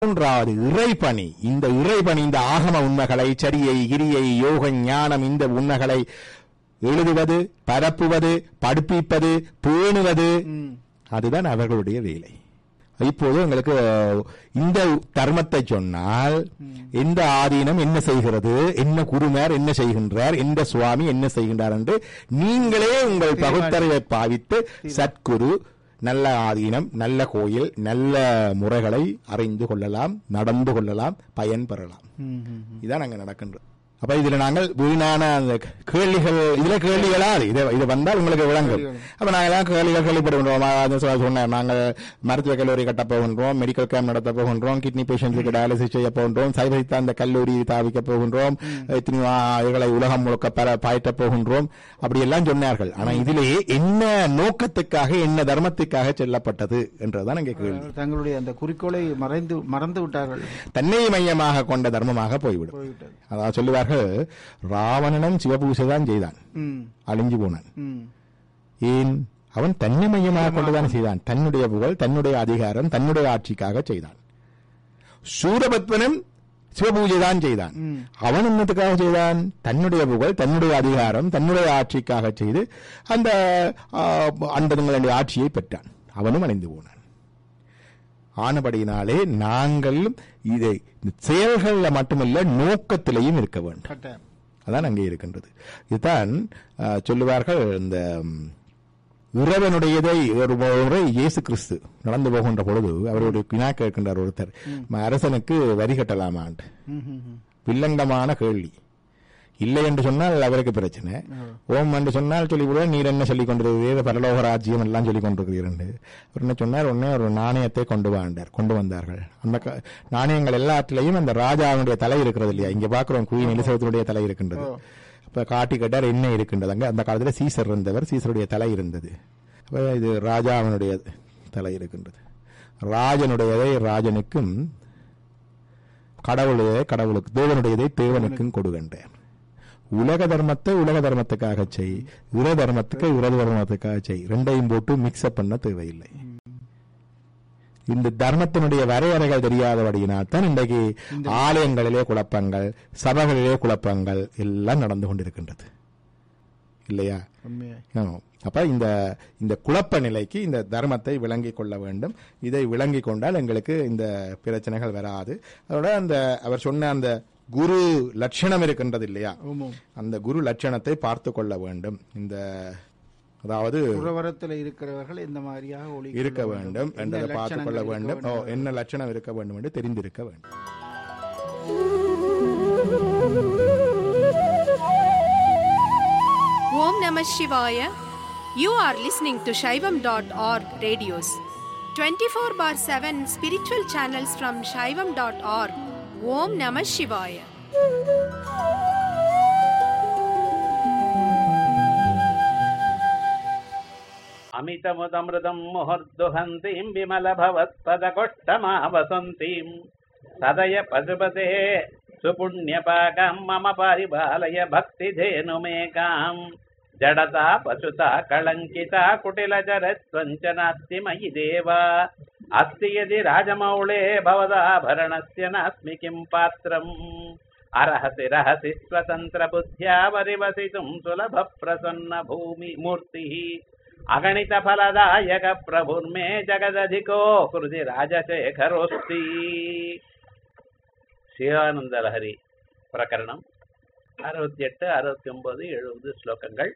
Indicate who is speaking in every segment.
Speaker 1: மூன்றாவது இறைபணி இந்த இறைபணி இந்த ஆகம உண்மைகளை சரியை கிரியை யோக ஞானம் இந்த உண்மைகளை எழுதுவது பரப்புவது படிப்பிப்பது பேணுவது அதுதான் அவர்களுடைய வேலை இப்போது உங்களுக்கு இந்த தர்மத்தை சொன்னால் எந்த ஆதீனம் என்ன செய்கிறது என்ன குருமார் என்ன செய்கின்றார் எந்த சுவாமி என்ன செய்கின்றார் என்று நீங்களே உங்கள் பகுத்தறிவை பாவித்து சத்குரு நல்ல ஆதீனம் நல்ல கோயில் நல்ல முறைகளை அறிந்து கொள்ளலாம் நடந்து கொள்ளலாம் பயன் பெறலாம் இதான் அங்க நடக்கின்றது அப்ப இதுல நாங்கள் வீணான அந்த கேள்விகள் இதுல கேள்விகளா அது இது இது வந்தால் உங்களுக்கு விளங்கும் அப்ப நாங்கெல்லாம் கேள்விகள் கேள்விப்படுகின்றோம் அது சொ- சொன்னார் நாங்கள் மருத்துவ கல்லூரி கட்ட போகின்றோம் மெடிக்கல் கேம்ப் நடத்த போகின்றோம் கிட்னி பேஷண்ட்ஸுக்கு டயாலிசிஸ் செய்ய போகின்றோம் சைவ அந்த கல்லூரி தாவிக்க போகின்றோம் எத்தனையோ இதுகளை உலகம் முழுக்க பர பாய்ட்ட போகின்றோம் அப்படி எல்லாம் சொன்னார்கள் ஆனா இதிலேயே என்ன நோக்கத்துக்காக என்ன தர்மத்துக்காக செல்லப்பட்டது என்றுதான் இங்கே கேள்வி
Speaker 2: தங்களுடைய அந்த குறிக்கோளை மறைந்து மறந்து விட்டார்கள்
Speaker 1: தன்னை மையமாக கொண்ட தர்மமாக போய்விடும்
Speaker 2: போய்விட்டது
Speaker 1: அதாவது சொல்லுவார்கள் ராவணனும் சிவபூசை தான் செய்தான்
Speaker 2: ம்,
Speaker 1: அழிஞ்சு போனான்
Speaker 2: ம்.
Speaker 1: ஏன் அவன் தன்னை மையமாக கொண்டுதான் செய்தான் தன்னுடைய புகழ் தன்னுடைய அதிகாரம் தன்னுடைய ஆட்சிக்காக செய்தான் சூரபத்மனும் சிவபூஜை தான் செய்தான் அவன் என்னத்துக்காக செய்தான் தன்னுடைய புகழ் தன்னுடைய அதிகாரம் தன்னுடைய ஆட்சிக்காக செய்து அந்த ஆ, அண்டங்களுடைய ஆட்சியை பெற்றான் அவனும் அணிந்து போனான் ஆனபடியினாலே நாங்கள் இதை செயல்களில் மட்டுமல்ல நோக்கத்திலேயும் இருக்க வேண்டும்
Speaker 2: கட்டாயம்
Speaker 1: அதான் அங்கே இருக்கின்றது இதுதான் ஆ, சொல்லுவார்கள் இந்த ம், இறைவனுடையதை ஒரு முறை இயேசு கிறிஸ்து நடந்து போகின்ற பொழுது அவருடைய வினா கேட்கின்றார் ஒருத்தர் "ம, அரசனுக்கு வரி கட்டலாமான்ட்டு
Speaker 2: ம், ம், ம்.
Speaker 1: வில்லங்கமான கேள்வி இல்லை என்று சொன்னால் அவருக்கு பிரச்சனை ஓம் என்று சொன்னால் சொல்லி கூட நீர் என்ன சொல்லிக் கொண்டிருக்கிறீர் பரலோக ராஜ்யம் எல்லாம் சொல்லிக் கொண்டிருக்கிறீர்கள் அவர் என்ன சொன்னார் உடனே ஒரு நாணயத்தை கொண்டு வாண்டார் கொண்டு வந்தார்கள் அந்த க- நாணயங்கள் எல்லாத்திலையும் அந்த ராஜாவுடைய தலை இருக்கிறது இல்லையா இங்க பாக்குறோம் குயின் எலிசபெத்தினுடைய தலை இருக்கின்றது அப்ப காட்டி கேட்டார் என்ன இருக்கின்றது அங்க அந்த காலத்துல சீசர் இருந்தவர் சீசருடைய தலை இருந்தது அப்ப இது ராஜாவினுடைய தலை இருக்கின்றது ராஜனுடையதை ராஜனுக்கும் கடவுளுடைய கடவுளுக்கு தேவனுடையதை தேவனுக்கும் கொடுக்கின்றேன் உலக தர்மத்தை உலக தர்மத்துக்காக செய் இர தர்மத்துக்கு இர தர்மத்துக்காக செய் ரெண்டையும் போட்டு மிக்ஸ்அப் பண்ண தேவையில்லை இந்த தர்மத்தினுடைய வரையறைகள் தெரியாதபடியினால் தான் இன்றைக்கு ஆலயங்களிலே குழப்பங்கள் சபைகளிலே குழப்பங்கள் எல்லாம் நடந்து கொண்டிருக்கின்றது இல்லையா
Speaker 2: உண்மையாய்
Speaker 1: ஆமா. அப்ப இந்த இந்த குழப்ப நிலைக்கு இந்த தர்மத்தை விளங்கிக் கொள்ள வேண்டும் இதை விளங்கிக் கொண்டால் எங்களுக்கு இந்த பிரச்சனைகள் வராது அதோட அந்த அவர் சொன்ன அந்த குரு லட்சணம் இருக்கின்றது இல்லையா
Speaker 2: ஆமாம்
Speaker 1: அந்த குரு லட்சணத்தை பார்த்து கொள்ள வேண்டும் இந்த அதாவது
Speaker 2: புறவரத்தில் இருக்கிறவர்கள் இந்த மாதிரியாக ஒளி
Speaker 1: இருக்க வேண்டும் என்றதை
Speaker 2: இந்த
Speaker 1: பார்த்து கொள்ள
Speaker 2: லட்சணங்கள்
Speaker 1: வேண்டும்
Speaker 2: இருக்க
Speaker 1: ஓ, என்ன லட்சணம் இருக்க வேண்டும் என்று தெரிந்திருக்க வேண்டும்
Speaker 3: Om Namah Shivaya. You are listening to Shaivam.org radios. 24 bar 7 spiritual channels from Shaivam.org. Om Namah Shivaya.
Speaker 4: अमितमुदमृतम् मुहुर्दुहन्तीम् विमलभवत्पदकोष्ठमावसन्तीम् सदय पशुपते सुपुण्यपाकम् मम परिपालय भक्तिधेनुमेकाम् जडता पशुता कलङ्किता कुटिलचरत्वञ्च नास्ति मयि देव अस्ति यदि राजमौळे भवदाभरणस्य नास्मि किम् पात्रम् अर्हसि रहसि स्वतन्त्रबुद्ध्या वरिवसितुम् सुलभप्रसन्न भूमि मूर्तिः अगणितफलदायक प्रभुर्मे जगदधिको हृदि राजशेखरोऽस्ति சிவானந்தலஹரி பிரகரணம் அறுபத்தி எட்டு அறுபத்தி ஒன்பது எழுபது ஸ்லோகங்கள்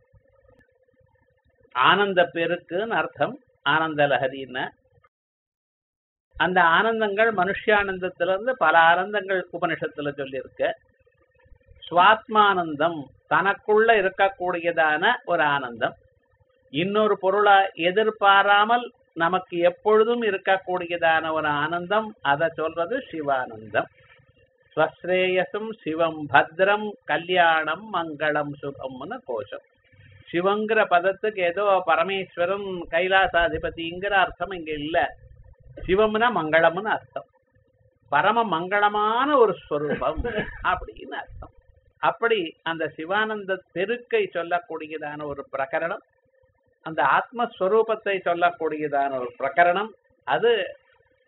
Speaker 4: ஆனந்த பெருக்குன்னு அர்த்தம் ஆனந்த லஹரின்னு அந்த ஆனந்தங்கள் மனுஷானந்தத்திலிருந்து பல ஆனந்தங்கள் உபனிஷத்துல சொல்லியிருக்கு சுவாத்மானந்தம் தனக்குள்ள இருக்கக்கூடியதான ஒரு ஆனந்தம் இன்னொரு பொருளை எதிர்பாராமல் நமக்கு எப்பொழுதும் இருக்கக்கூடியதான ஒரு ஆனந்தம் அதை சொல்றது சிவானந்தம் ஸ்வஸ்ரேயசும் சிவம் பத்ரம் கல்யாணம் மங்களம் சுபம்னு கோஷம் சிவங்கிற பதத்துக்கு ஏதோ பரமேஸ்வரம் கைலாசாதிபதிங்கிற அர்த்தம் இங்க இல்ல சிவம்னா மங்களம்னு அர்த்தம் பரம மங்களமான ஒரு ஸ்வரூபம் அப்படின்னு அர்த்தம் அப்படி அந்த சிவானந்த பெருக்கை சொல்லக்கூடியதான ஒரு பிரகரணம் அந்த ஆத்மஸ்வரூபத்தை சொல்லக்கூடியதான ஒரு பிரகரணம் அது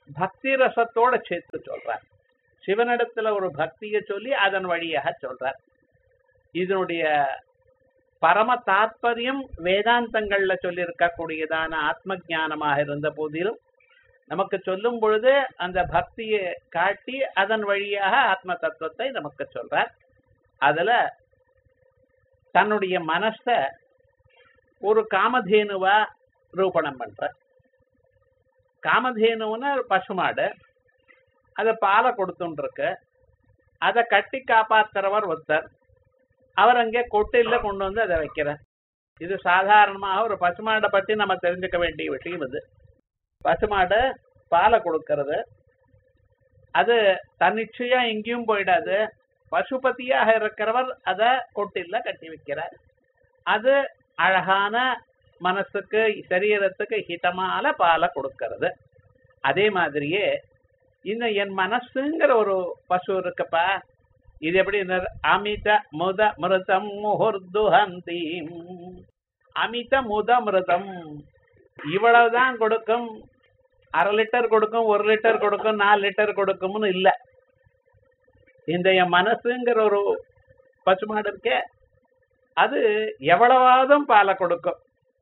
Speaker 4: பக்தி ரசத்தோட சேர்த்து சொல்றார் சிவனிடத்துல ஒரு பக்தியை சொல்லி அதன் வழியாக சொல்றார் இதனுடைய பரம தாத்பரியம் வேதாந்தங்கள்ல சொல்லி இருக்கக்கூடியதான ஆத்ம ஞானமாக இருந்த போதிலும் நமக்கு சொல்லும் பொழுது அந்த பக்தியை காட்டி அதன் வழியாக ஆத்ம தத்துவத்தை நமக்கு சொல்றார் அதுல தன்னுடைய மனச ஒரு காமதேனுவா ரூபணம் பண்ற காமதேனுன்னு ஒரு பசுமாடு அதை பாலை கொடுத்துட்டு இருக்கு அதை கட்டி காப்பாத்துறவர் ஒருத்தர் அவர் அங்கே கொட்டில கொண்டு வந்து அதை வைக்கிறார் இது சாதாரணமாக ஒரு பசுமாடை பற்றி நம்ம தெரிஞ்சுக்க வேண்டிய விஷயம் இது பசுமாடு பாலை கொடுக்கறது அது தன்னிச்சையா எங்கேயும் போயிடாது பசுபதியாக இருக்கிறவர் அதை கொட்டில கட்டி வைக்கிறார் அது அழகான மனசுக்கு சரீரத்துக்கு ஹிதமான பாலை கொடுக்கறது அதே மாதிரியே இந்த என் மனசுங்கிற ஒரு பசு இருக்குப்பா இது எப்படி அமித முத மிருதம் முஹுர்துஹந்தி அமித முத மிருதம் இவ்வளவுதான் கொடுக்கும் அரை லிட்டர் கொடுக்கும் ஒரு லிட்டர் கொடுக்கும் நாலு லிட்டர் கொடுக்கும்னு இல்ல இந்த என் மனசுங்கிற ஒரு பசுமாடு இருக்கே அது எவ்வளவாதும் பாலை கொடுக்கும்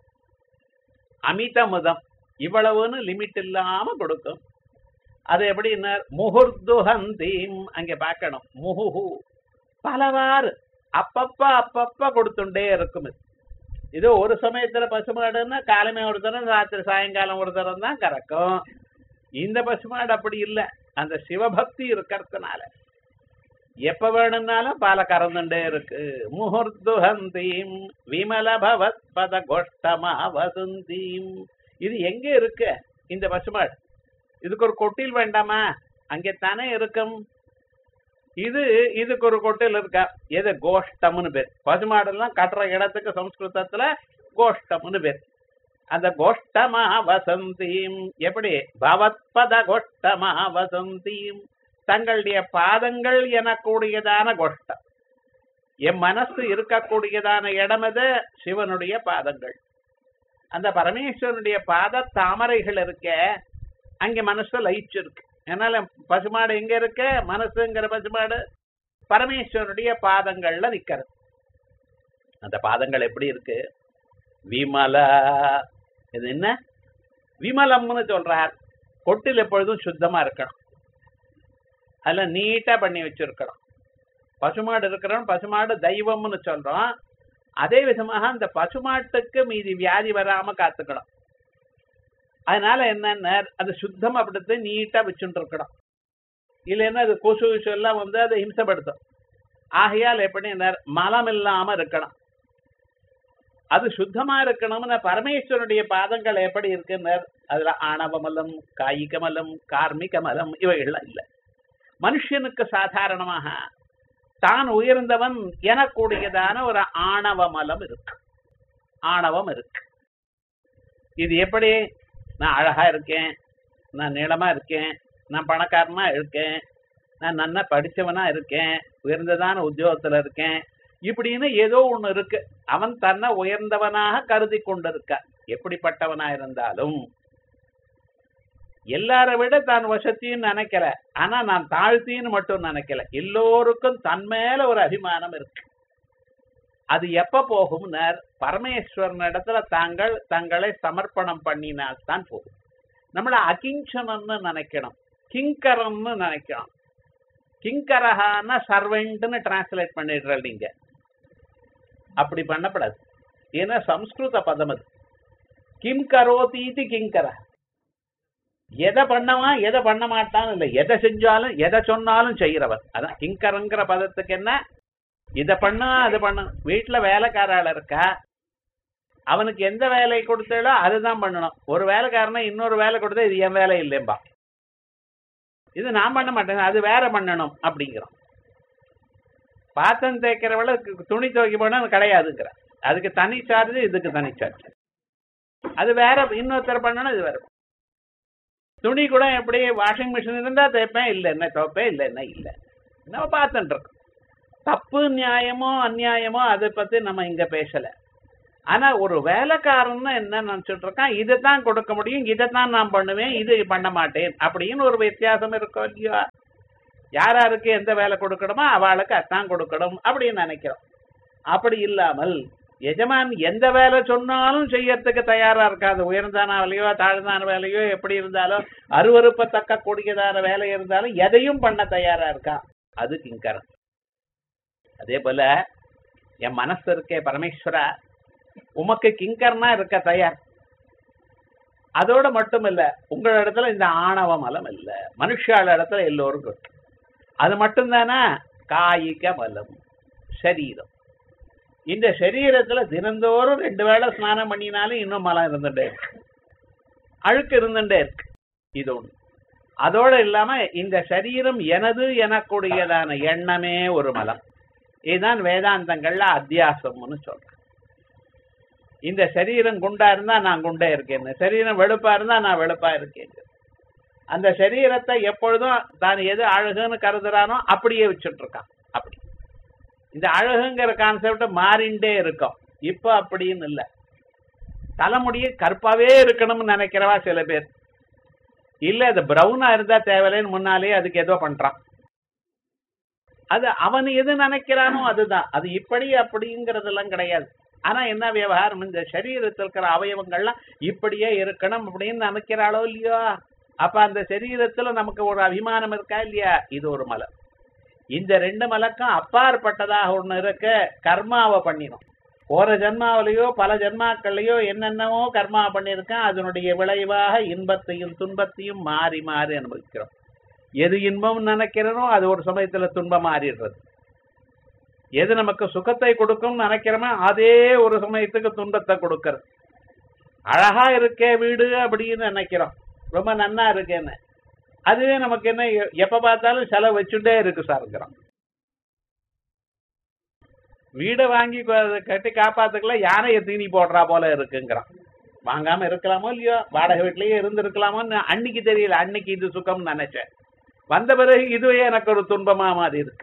Speaker 4: அமித முதம் இவ்வளவுன்னு லிமிட் இல்லாம கொடுக்கும் அது எப்படின்னா முகுர்துஹந்தீம் அங்க பார்க்கணும் முகுஹு பலவாறு அப்பப்ப அப்பப்ப கொடுத்துட்டே இருக்கும் இது இது ஒரு சமயத்துல பசுமாடுன்னா காலமே ஒரு தரம் ராத்திரி சாயங்காலம் ஒரு தரம் தான் கறக்கும் இந்த பசுமாடு அப்படி இல்லை அந்த சிவபக்தி இருக்கிறதுனால எப்ப வேணும்னாலும் பால கறந்துட்டே இருக்கு முகூர்த்துஹந்தீம் விமல பவத் பத கோஷ்டமா வசுந்தீம் இது எங்க இருக்கு இந்த பசுமாடு இதுக்கு ஒரு கொட்டில் வேண்டாமா அங்கே தானே இருக்கும் இது இதுக்கு ஒரு கொட்டில் இருக்கா எது கோஷ்டம்னு பேர் பசுமாடெல்லாம் கட்டுற இடத்துக்கு சம்ஸ்கிருதத்துல கோஷ்டம்னு பேர் அந்த கோஷ்டமா வசந்தீம் எப்படி பவத்பத கோஷ்டமா வசந்தீம் தங்களுடைய பாதங்கள் எனக்கூடியதான கோஷ்டம் என் மனசு இருக்கக்கூடியதான இடம் அது சிவனுடைய பாதங்கள் அந்த பரமேஸ்வரனுடைய பாத தாமரைகள் இருக்க அங்க மனசு லயிச்சிருக்கு அதனால பசுமாடு எங்க இருக்க மனசுங்கிற பசுமாடு பரமேஸ்வரனுடைய பாதங்கள்ல நிக்கிறது அந்த பாதங்கள் எப்படி இருக்கு விமல இது என்ன விமலம்னு சொல்றார் கொட்டில் எப்பொழுதும் சுத்தமா இருக்கணும் அதுல நீட்டா பண்ணி வச்சிருக்கணும் பசுமாடு இருக்கிறவன் பசுமாடு தெய்வம்னு சொல்றோம் அதே விதமாக அந்த பசுமாட்டுக்கு மீதி வியாதி வராம காத்துக்கணும் அதனால என்னன்னா அது சுத்தம் அப்படித்து நீட்டா வச்சுட்டு இருக்கணும் இல்லைன்னா அது கொசு விஷம் எல்லாம் வந்து அதை ஹிம்சப்படுத்தும் ஆகையால் எப்படி மலம் இல்லாம இருக்கணும் அது சுத்தமா இருக்கணும்னு பரமேஸ்வரனுடைய பாதங்கள் எப்படி இருக்குன்னு அதுல ஆணவமலம் காயிகமலம் கார்மிகமலம் இவைகள்லாம் இல்லை மனுஷனுக்கு சாதாரணமாக தான் உயர்ந்தவன் எனக்கூடியதான ஒரு ஆணவ மலம் இருக்கு ஆணவம் இருக்கு இது எப்படி நான் அழகா இருக்கேன் நான் நீளமா இருக்கேன் நான் பணக்காரனா இருக்கேன் நான் நல்லா படிச்சவனா இருக்கேன் உயர்ந்ததான உத்தியோகத்துல இருக்கேன் இப்படின்னு ஏதோ ஒண்ணு இருக்கு அவன் தன்னை உயர்ந்தவனாக கருதி கொண்டிருக்க எப்படிப்பட்டவனா இருந்தாலும் எல்லாரை விட தான் வசத்தின்னு நினைக்கல ஆனா நான் தாழ்த்தின்னு மட்டும் நினைக்கல எல்லோருக்கும் தன் மேல ஒரு அபிமானம் இருக்கு அது எப்ப போகும்னர் பரமேஸ்வரன் இடத்துல தாங்கள் தங்களை சமர்ப்பணம் பண்ணினால் தான் போகும் நம்மள அகிஞ்சனன்னு நினைக்கணும் கிங்கரம்னு நினைக்கணும் கிங்கரஹான சர்வெண்ட்னு டிரான்ஸ்லேட் பண்ணிடுறல் நீங்க அப்படி பண்ணப்படாது ஏன்னா சம்ஸ்கிருத பதம் அது கிம் கரோதீதி கிங்கர எதை பண்ணவான் எதை பண்ண மாட்டான்னு இல்லை எதை செஞ்சாலும் எதை சொன்னாலும் செய்யறவர் அதான் கிங்கரங்கிற பதத்துக்கு என்ன இதை பண்ணா அது பண்ண வீட்டுல வேலைக்காரால இருக்கா அவனுக்கு எந்த வேலையை கொடுத்தாலோ அதுதான் பண்ணணும் ஒரு வேலைக்காரனை இன்னொரு வேலை கொடுத்தா இது என் வேலை இல்லைம்பா இது நான் பண்ண மாட்டேன் அது வேற பண்ணணும் அப்படிங்கிறோம் பாத்திரம் தேய்க்கிறவள துணி துவைக்க போனா கிடையாதுங்கிற அதுக்கு தனி சார்ஜ் இதுக்கு தனி சார்ஜ் அது வேற இன்னொருத்தர் பண்ணணும் இது வேற துணி கூட எப்படி வாஷிங் மிஷின் இருந்தா தேய்ப்பேன் இல்லை என்ன துவைப்பேன் இல்லை என்ன இல்லை நம்ம பார்த்துட்டு இருக்கோம் தப்பு நியாயமோ அநியாயமோ அதை பத்தி நம்ம இங்க பேசல ஆனா ஒரு வேலைக்காரன்னு என்ன நினைச்சிட்டு இருக்கான் இதைத்தான் கொடுக்க முடியும் இதைத்தான் நான் பண்ணுவேன் இது பண்ண மாட்டேன் அப்படின்னு ஒரு வித்தியாசம் இருக்கும் இல்லையா யார் யாருக்கு எந்த வேலை கொடுக்கணுமோ அவளுக்கு அதான் கொடுக்கணும் அப்படின்னு நினைக்கிறோம் அப்படி இல்லாமல் எஜமான் எந்த வேலை சொன்னாலும் செய்யறதுக்கு தயாரா இருக்காது உயர்ந்தான வேலையோ தாழ்ந்தான வேலையோ எப்படி இருந்தாலும் அருவருப்பத்தக்க கூடியதான வேலை இருந்தாலும் எதையும் பண்ண தயாரா இருக்கா அது கிங்கரம் அதே போல என் மனசு இருக்கே பரமேஸ்வரா உமக்கு கிங்கர்னா இருக்க தயார் அதோட மட்டும் இல்ல உங்க இடத்துல இந்த ஆணவ மலம் இல்ல மனுஷால இடத்துல எல்லோருக்கும் இருக்கு அது மட்டும்தானா காயிக மலம் சரீரம் இந்த சரீரத்துல தினந்தோறும் ரெண்டு வேளை ஸ்நானம் பண்ணினாலும் இன்னும் மலம் இருந்துட்டே இருக்கு அழுக்கு இருந்துட்டே இருக்கு இது ஒண்ணு அதோட இல்லாம இந்த சரீரம் எனது எனக்கூடியதான எண்ணமே ஒரு மலம் இதுதான் வேதாந்தங்கள்ல அத்தியாசம்னு சொல்றேன் இந்த சரீரம் குண்டா இருந்தா நான் குண்டா இருக்கேன் சரீரம் வெளுப்பா இருந்தா நான் வெளுப்பா இருக்கேன் அந்த சரீரத்தை எப்பொழுதும் தான் எது அழகுன்னு கருதுறானோ அப்படியே வச்சுட்டு இருக்கான் அப்படி இந்த அழகுங்கிற கான்செப்ட் மாறிண்டே இருக்கும் இப்ப அப்படின்னு இல்ல தலைமுடிய கருப்பாவே இருக்கணும்னு நினைக்கிறவா சில பேர் இல்ல அது பிரவுனா இருந்தா தேவையில்லைன்னு முன்னாலே அதுக்கு ஏதோ பண்றான் அது அவன் எது நினைக்கிறானோ அதுதான் அது இப்படி அப்படிங்கிறதெல்லாம் கிடையாது ஆனா என்ன விவகாரம் இந்த சரீரத்தில் இருக்கிற அவயவங்கள்லாம் இப்படியே இருக்கணும் அப்படின்னு நினைக்கிறாளோ இல்லையோ அப்ப அந்த சரீரத்துல நமக்கு ஒரு அபிமானம் இருக்கா இல்லையா இது ஒரு மலம் இந்த ரெண்டு மலக்கும் அப்பாற்பட்டதாக ஒண்ணு இருக்கு கர்மாவை பண்ணினோம் ஒரு ஜென்மாவிலேயோ பல ஜென்மாக்கள்லயோ என்னென்னவோ கர்மா பண்ணியிருக்கேன் அதனுடைய விளைவாக இன்பத்தையும் துன்பத்தையும் மாறி மாறி அனுபவிக்கிறோம் எது இன்பம் நினைக்கிறனோ அது ஒரு சமயத்துல துன்பம் மாறிடுறது எது நமக்கு சுகத்தை கொடுக்கும் நினைக்கிறோமோ அதே ஒரு சமயத்துக்கு துன்பத்தை கொடுக்கறது அழகா இருக்கே வீடு அப்படின்னு நினைக்கிறோம் ரொம்ப நன்னா இருக்கேன்னு அதுவே நமக்கு என்ன எ- எப்ப பார்த்தாலும் செலவு வச்சுட்டே இருக்கு சாருங்கிறோம் வீடை வாங்கி கொ- கட்டி காப்பாத்துக்கல யானையை தீனி போடுறா போல இருக்குங்கிறான் வாங்காம இருக்கலாமோ இல்லையோ வாடகை வீட்லயே இருந்து இருக்கலாமோன்னு அன்னைக்கு தெரியல அன்னைக்கு இது சுகம்னு நினைச்சேன் வந்த பிறகு இதுவே எனக்கு ஒரு துன்பமா மாதிரி இருக்கு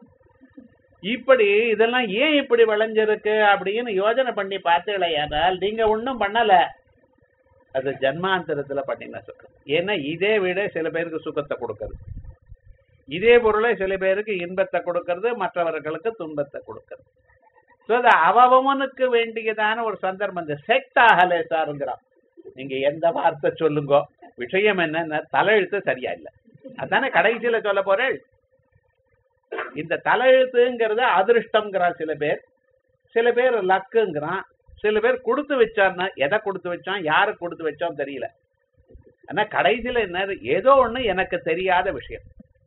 Speaker 4: இப்படி இதெல்லாம் ஏன் இப்படி விளைஞ்சிருக்கு அப்படின்னு யோசனை பண்ணி பார்த்தீங்களேயானால் நீங்க ஒண்ணும் பண்ணல அது ஜன்மாந்தரத்துல பண்ணின சுகம் ஏன்னா இதே வீடே சில பேருக்கு சுகத்தை கொடுக்கறது இதே பொருளை சில பேருக்கு இன்பத்தை கொடுக்கறது மற்றவர்களுக்கு துன்பத்தை கொடுக்கறது ஸோ அது அவவனுக்கு வேண்டியதான ஒரு சந்தர்ப்பம் இந்த செட் ஆகலை சாருங்கிறான் நீங்க எந்த வார்த்தை சொல்லுங்க விஷயம் என்னன்னா தலையெழுத்து சரியா இல்லை அதானே கடைசியில சொல்ல போறேன் இந்த தலையெழுத்துங்கிறது அதிருஷ்டம்ங்கிறான் சில பேர் சில பேர் லக்குங்கிறான் சில பேர் கொடுத்து வச்சான்னா எதை கொடுத்து வச்சான் யாருக்கு கொடுத்து வச்சான் தெரியல ஆனா கடைசியில என்ன ஏதோ ஒண்ணு எனக்கு தெரியாத விஷயம்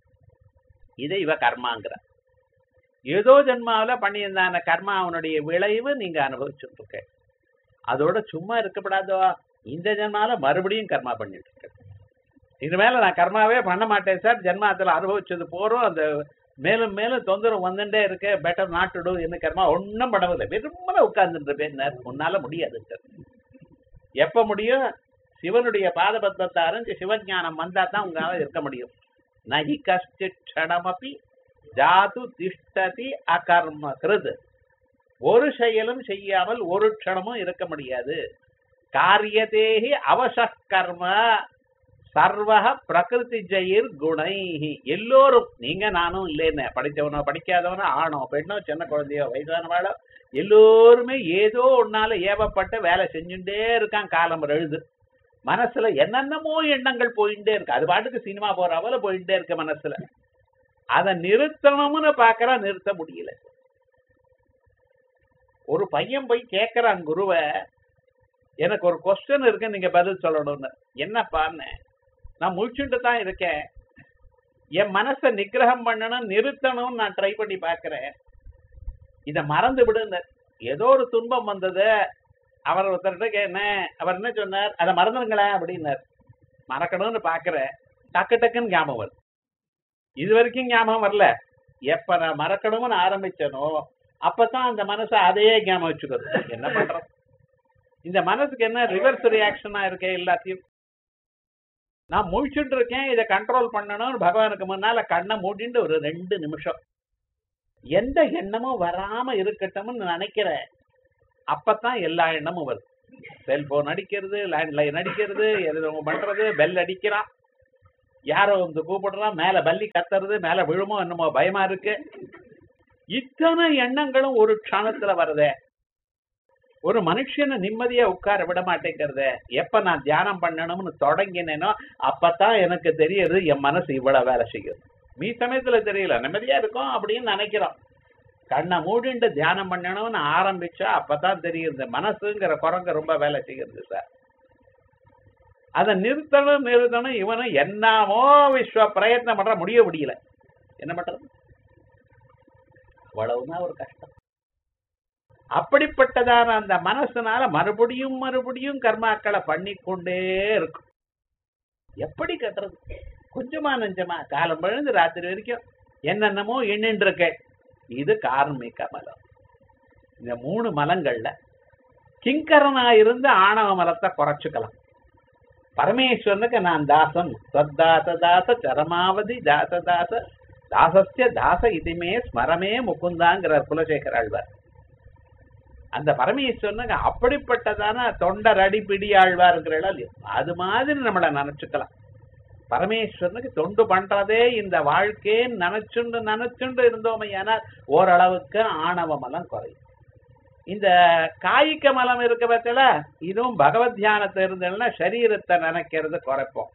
Speaker 4: இது இவ கர்மாங்கிற ஏதோ ஜென்மாவில் பண்ணியிருந்தான கர்மா அவனுடைய விளைவு நீங்க அனுபவிச்சுட்டு இருக்க அதோட சும்மா இருக்கப்படாதோ இந்த ஜென்மால மறுபடியும் கர்மா பண்ணிட்டு இருக்க இனிமேல நான் கர்மாவே பண்ண மாட்டேன் சார் ஜென்மாத்துல அனுபவிச்சது போறோம் அந்த மேலும் மேலும் தொந்தரவு வந்துட்டே இருக்கு பெட்டர் நாட் டு டூ என்ன கர்மா ஒன்றும் பண்ணவில்லை வெறுமன உட்கார்ந்துட்டு இருப்பேன் உன்னால முடியாது சார் எப்ப முடியும் சிவனுடைய பாதபத்மத்தை அறிஞ்சு சிவஞானம் வந்தா தான் உங்களால இருக்க முடியும் நகி கஷ்டித் க்ஷணமபி ஜாது திஷ்டதி அகர்ம கிருது ஒரு செயலும் செய்யாமல் ஒரு க்ஷணமும் இருக்க முடியாது காரியதேகி அவச கர்ம சர்வக பிரகிருதி ஜெயிர் குணைஹி எல்லோரும் நீங்க நானும் இல்லைன்னு படிச்சவனோ படிக்காதவனோ ஆணோ பெண்ணோ சின்ன குழந்தையோ வயசானவாளோ எல்லோருமே ஏதோ ஒன்னால ஏவப்பட்டு வேலை செஞ்சுட்டே இருக்கான் காலம் எழுது மனசுல என்னென்னமோ எண்ணங்கள் போயிட்டே இருக்கு அது பாட்டுக்கு சினிமா போறாவல போயிட்டே இருக்கு மனசுல அதை நிறுத்தணும்னு பாக்குறா நிறுத்த முடியல ஒரு பையன் போய் கேட்கறான் குருவை எனக்கு ஒரு கொஸ்டின் இருக்கு நீங்க பதில் சொல்லணும்னு என்னப்பான்னு நான் முழிச்சுட்டு தான் இருக்கேன் என் மனசை நிக்கிரகம் பண்ணணும் நிறுத்தணும்னு நான் ட்ரை பண்ணி பார்க்கிறேன் இத மறந்து விடுங்க ஏதோ ஒரு துன்பம் வந்தது அவர் ஒருத்தர்கிட்ட என்ன அவர் என்ன சொன்னார் அதை மறந்துடுங்களேன் அப்படின்னார் மறக்கணும்னு பாக்குறேன் டக்கு டக்குன்னு ஞாபகம் வருது இது வரைக்கும் ஞாபகம் வரல எப்ப நான் மறக்கணும்னு ஆரம்பிச்சனோ அப்பதான் அந்த மனசை அதையே ஞாபகம் வச்சுக்கிறது என்ன பண்றோம் இந்த மனசுக்கு என்ன ரிவர்ஸ் ரியாக்ஷனா இருக்கே எல்லாத்தையும் நான் முழிச்சுட்டு இருக்கேன் இதை கண்ட்ரோல் பண்ணணும்னு பகவானுக்கு முன்னால கண்ணை மூடிட்டு ஒரு ரெண்டு நிமிஷம் எந்த எண்ணமும் வராம இருக்கட்டும்னு நினைக்கிறேன் அப்பதான் எல்லா எண்ணமும் வருது செல்போன் அடிக்கிறது லேண்ட்லைன் அடிக்கிறது எது பண்றது பெல் அடிக்கிறான் யாரோ வந்து கூப்பிடுறான் மேல பல்லி கத்துறது மேல விழுமோ என்னமோ பயமா இருக்கு இத்தனை எண்ணங்களும் ஒரு க்ஷணத்துல வருதே ஒரு மனுஷனை நிம்மதியா உட்கார விட மாட்டேங்கிறதே எப்ப நான் தியானம் பண்ணணும்னு தொடங்கினேனோ அப்பதான் எனக்கு தெரியுது என் மனசு இவ்வளவு வேலை செய்யுது மீ சமயத்துல தெரியல நிம்மதியா இருக்கும் அப்படின்னு நினைக்கிறோம் கண்ணை மூடிண்டு தியானம் பண்ணணும்னு ஆரம்பிச்சா அப்பதான் தெரியுது மனசுங்கிற குரங்க ரொம்ப வேலை செய்யுது சார் அதை நிறுத்தணும் நிறுத்தணும் இவனும் என்னமோ விஸ்வ பிரயத்னம் பண்ற முடிய முடியல என்ன பண்றது அவ்வளவுதான் ஒரு கஷ்டம் அப்படிப்பட்டதான அந்த மனசுனால மறுபடியும் மறுபடியும் கர்மாக்களை பண்ணிக்கொண்டே இருக்கும் எப்படி கட்டுறது கொஞ்சமா நெஞ்சமா காலம் பழுந்து ராத்திரி வரைக்கும் என்னென்னமோ எண்ணின்னு இருக்கேன் இது கார்மிக மலம் இந்த மூணு மலங்கள்ல கிங்கரனா இருந்து ஆணவ மலத்தை குறைச்சுக்கலாம் பரமேஸ்வரனுக்கு நான் தாசன் சத்தாச தாச சரமாவதி தாச தாச தாசஸ்ய தாச இதுமே ஸ்மரமே முகுந்தாங்கிறார் குலசேகர் ஆழ்வார் அந்த பரமேஸ்வரனுக்கு அப்படிப்பட்டதான தொண்டர் அடிப்பிடி ஆழ்வாருங்கிறா இல்லையோ அது மாதிரி நம்மளை நினைச்சுக்கலாம் பரமேஸ்வரனுக்கு தொண்டு பண்றதே இந்த வாழ்க்கைன்னு நினைச்சுண்டு நினைச்சுண்டு இருந்தோமே ஏனால் ஓரளவுக்கு ஆணவ மலம் குறையும் இந்த காய்க்க மலம் இருக்க பத்தில இதுவும் பகவத் தியானத்தை இருந்ததுன்னா சரீரத்தை நினைக்கிறது குறைப்போம்